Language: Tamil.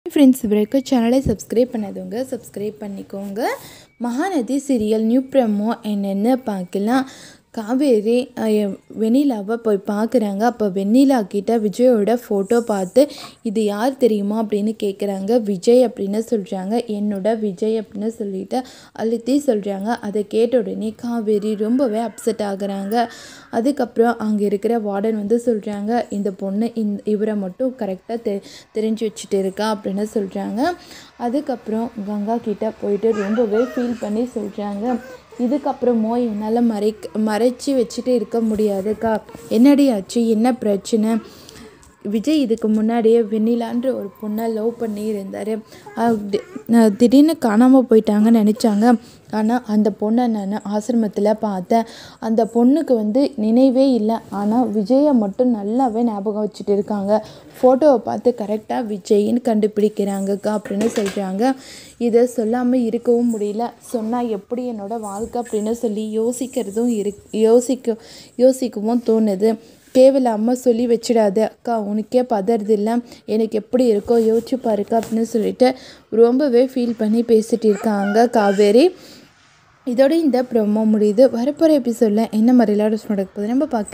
ஃப்ரெண்ட்ஸ் வரைக்கும் சேனலை சப்ஸ்கிரைப் பண்ணாதவங்க சப்ஸ்கிரைப் பண்ணிக்கோங்க மகாநதி சீரியல் நியூ ப்ரமோ என்னென்னு பார்க்கலாம் காவேரி அஹ், வெண்ணிலாவை போய் பார்க்குறாங்க அப்போ வெண்ணிலா கிட்ட விஜயோட ஃபோட்டோ பார்த்து இது யார் தெரியுமா அப்படின்னு கேட்குறாங்க விஜய் அப்படின்னு சொல்கிறாங்க என்னோட விஜய் அப்படின்னு சொல்லிட்டு அழுத்தி சொல்கிறாங்க அதை கேட்ட உடனே காவேரி ரொம்பவே அப்செட் ஆகுறாங்க அதுக்கப்புறம் அங்கே இருக்கிற வார்டன் வந்து சொல்கிறாங்க இந்த பொண்ணு இந்த இவரை மட்டும் கரெக்டாக தெ தெரிஞ்சு வச்சுட்டு இருக்கா அப்படின்னு சொல்கிறாங்க அதுக்கப்புறம் கங்கா கிட்ட போயிட்டு ரொம்பவே ஃபீல் பண்ணி சொல்கிறாங்க இதுக்கப்புறமோ என்னால் மறை மறைச்சி வச்சுட்டு இருக்க முடியாதுக்கா என்னடி ஆச்சு என்ன பிரச்சனை விஜய் இதுக்கு முன்னாடியே வெண்ணிலான்ற ஒரு பொண்ணை லவ் பண்ணி இருந்தார் திடீர்னு காணாமல் போயிட்டாங்கன்னு நினச்சாங்க ஆனால் அந்த பொண்ணை நான் ஆசிரமத்தில் பார்த்தேன் அந்த பொண்ணுக்கு வந்து நினைவே இல்லை ஆனால் விஜயை மட்டும் நல்லாவே ஞாபகம் வச்சுட்டு இருக்காங்க ஃபோட்டோவை பார்த்து கரெக்டாக விஜய்ன்னு கண்டுபிடிக்கிறாங்கக்கா அப்படின்னு சொல்கிறாங்க இதை சொல்லாமல் இருக்கவும் முடியல சொன்னால் எப்படி என்னோட வாழ்க்கை அப்படின்னு சொல்லி யோசிக்கிறதும் இரு யோசிக்க யோசிக்கவும் தோணுது தேவையில்லாமல் சொல்லி வச்சிடாத அக்கா உனக்கே பதறது இல்லை எனக்கு எப்படி இருக்கோ யோசிச்சு பாருக்கா அப்படின்னு சொல்லிட்டு ரொம்பவே ஃபீல் பண்ணி பேசிட்டு இருக்காங்க காவேரி இதோட இந்த ப்ரோமோ முடியுது வரப்போகிற எபிசோடில் என்ன மாதிரிலாம் நடக்க போகுது நம்ம பார்க்கலாம்